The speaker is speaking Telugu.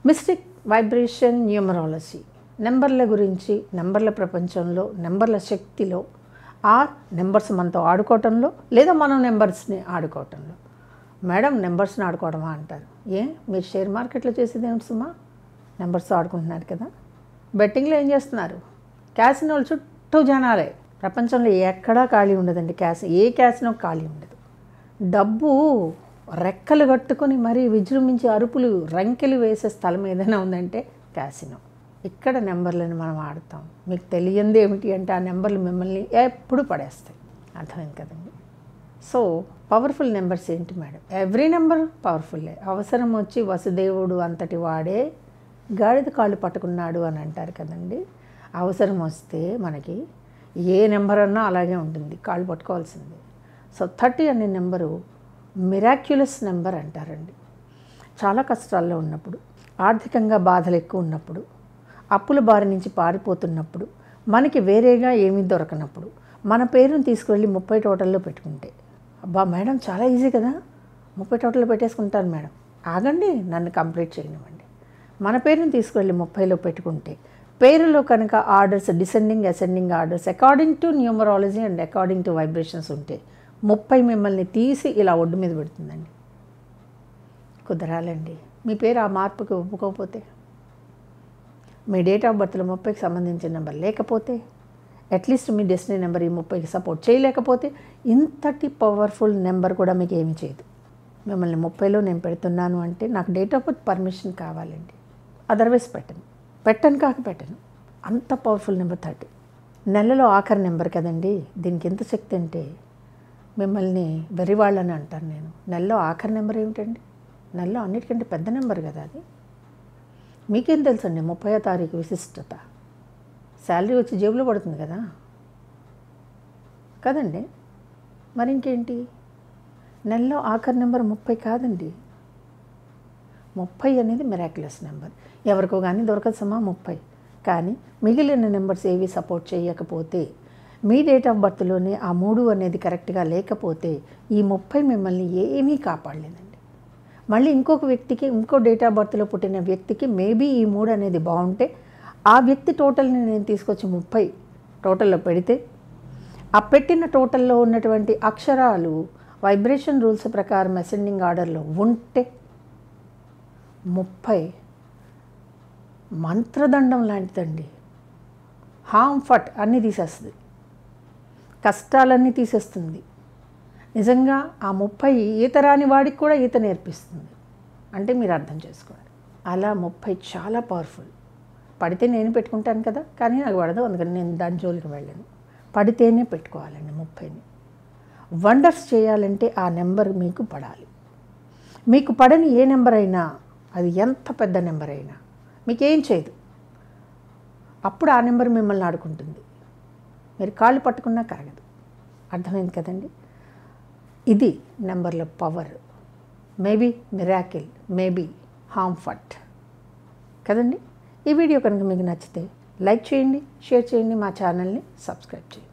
మిస్టిక్ వైబ్రేషన్ న్యూమరాలజీ నెంబర్ల గురించి నెంబర్ల ప్రపంచంలో నెంబర్ల శక్తిలో ఆ నెంబర్స్ మనతో ఆడుకోవటంలో లేదా మనం నెంబర్స్ని ఆడుకోవటంలో మేడం నెంబర్స్ని ఆడుకోవడమా అంటారు ఏ మీరు షేర్ మార్కెట్లో చేసేది ఏమిటి సుమా నెంబర్స్ ఆడుకుంటున్నారు కదా బెట్టింగ్లో ఏం చేస్తున్నారు క్యాసినో చుట్టూ జనాలే ప్రపంచంలో ఎక్కడా ఖాళీ ఉండదండి క్యాసి ఏ క్యాసినో ఖాళీ ఉండదు డబ్బు రెక్కలు కట్టుకొని మరీ విజృంభించి అరుపులు రంకెలు వేసే స్థలం ఏదైనా ఉందంటే క్యాసినో ఇక్కడ నెంబర్లను మనం ఆడతాం మీకు తెలియంది ఏమిటి అంటే ఆ నెంబర్లు మిమ్మల్ని ఎప్పుడు పడేస్తాయి అర్థమైంది కదండి సో పవర్ఫుల్ నెంబర్స్ ఏంటి మేడం ఎవ్రీ నెంబర్ పవర్ఫుల్లే అవసరం వచ్చి వసుదేవుడు అంతటి వాడే గాడిద కాళ్ళు పట్టుకున్నాడు అని అంటారు కదండి అవసరం వస్తే మనకి ఏ నెంబర్ అన్నా అలాగే ఉంటుంది కాళ్ళు పట్టుకోవాల్సిందే సో థర్టీ అనే నెంబరు మిరాక్యులస్ నెంబర్ అంటారండి చాలా కష్టాల్లో ఉన్నప్పుడు ఆర్థికంగా బాధలు ఎక్కువ ఉన్నప్పుడు అప్పుల బారి నుంచి పారిపోతున్నప్పుడు మనకి వేరేగా ఏమీ దొరకనప్పుడు మన పేరుని తీసుకువెళ్ళి ముప్పై టోటల్లో పెట్టుకుంటే అబ్బా మేడం చాలా ఈజీ కదా ముప్పై టోటల్లో పెట్టేసుకుంటాను మేడం ఆగండి నన్ను కంప్లీట్ చేయనివ్వండి మన పేరుని తీసుకువెళ్ళి ముప్పైలో పెట్టుకుంటే పేరులో కనుక orders descending ascending orders according to numerology and according to vibrations ఉంటే ముప్పై మిమ్మల్ని తీసి ఇలా ఒడ్డు మీద పెడుతుందండి కుదరాలండి మీ పేరు ఆ మార్పుకి ఒప్పుకోకపోతే మీ డేట్ ఆఫ్ బర్త్లో ముప్పైకి సంబంధించిన నెంబర్ లేకపోతే అట్లీస్ట్ మీ డెస్టినీ నెంబర్ ఈ ముప్పైకి సపోర్ట్ చేయలేకపోతే ఇంతటి పవర్ఫుల్ నెంబర్ కూడా మీకు ఏమి చేయదు మిమ్మల్ని ముప్పైలో నేను పెడుతున్నాను అంటే నాకు డేట్ ఆఫ్ బర్త్ పర్మిషన్ కావాలండి అదర్వైజ్ పెట్టను పెట్టను కాక పెట్టను అంత పవర్ఫుల్ నెంబర్ థర్టీ నెలలో ఆఖరి నెంబర్ కదండి దీనికి ఎంత శక్తి అంటే మిమ్మల్ని వెర్రివాళ్ళని అంటాను నేను నెలలో ఆఖరి నెంబర్ ఏమిటండి నెలలో అన్నిటికంటే పెద్ద నెంబర్ కదా అది మీకేం తెలుసండి ముప్పై తారీఖు విశిష్టత శాలరీ వచ్చి జేబులో పడుతుంది కదా కదండి మరి ఇంకేంటి నెలలో ఆఖరి నెంబర్ ముప్పై కాదండి ముప్పై అనేది మిరాక్యులస్ నెంబర్ ఎవరికో కానీ దొరకదు సమా ముప్పై కానీ మిగిలిన నెంబర్స్ ఏవి సపోర్ట్ చేయకపోతే మీ డేట్ ఆఫ్ బర్త్లోనే ఆ మూడు అనేది కరెక్ట్గా లేకపోతే ఈ ముప్పై మిమ్మల్ని ఏమీ కాపాడలేదండి మళ్ళీ ఇంకొక వ్యక్తికి ఇంకో డేట్ ఆఫ్ బర్త్లో పుట్టిన వ్యక్తికి మేబీ ఈ మూడు అనేది బాగుంటే ఆ వ్యక్తి టోటల్ని నేను తీసుకొచ్చి ముప్పై టోటల్లో పెడితే ఆ పెట్టిన టోటల్లో ఉన్నటువంటి అక్షరాలు వైబ్రేషన్ రూల్స్ ప్రకారం అసెండింగ్ ఆర్డర్లో ఉంటే ముప్పై మంత్రదండం లాంటిదండి హామ్ ఫట్ అన్నీ తీసేస్తుంది కష్టాలన్నీ తీసేస్తుంది నిజంగా ఆ ముప్పై ఈత రాని వాడికి కూడా ఈత నేర్పిస్తుంది అంటే మీరు అర్థం చేసుకోండి అలా ముప్పై చాలా పవర్ఫుల్ పడితే నేను పెట్టుకుంటాను కదా కానీ నాకు పడదు అందుకని నేను దాని జోలికి వెళ్ళాను పడితేనే పెట్టుకోవాలండి ముప్పైని వండర్స్ చేయాలంటే ఆ నెంబర్ మీకు పడాలి మీకు పడని ఏ నెంబర్ అయినా అది ఎంత పెద్ద నెంబర్ అయినా మీకేం చేయదు అప్పుడు ఆ నెంబర్ మిమ్మల్ని ఆడుకుంటుంది మీరు కాళ్ళు పట్టుకున్నా కరగదు అర్థమైంది కదండి ఇది నెంబర్ల power maybe miracle maybe harmful కదండి ఈ వీడియో కనుక మీకు నచ్చితే లైక్ చేయండి షేర్ చేయండి మా ఛానల్ని సబ్స్క్రైబ్ చేయండి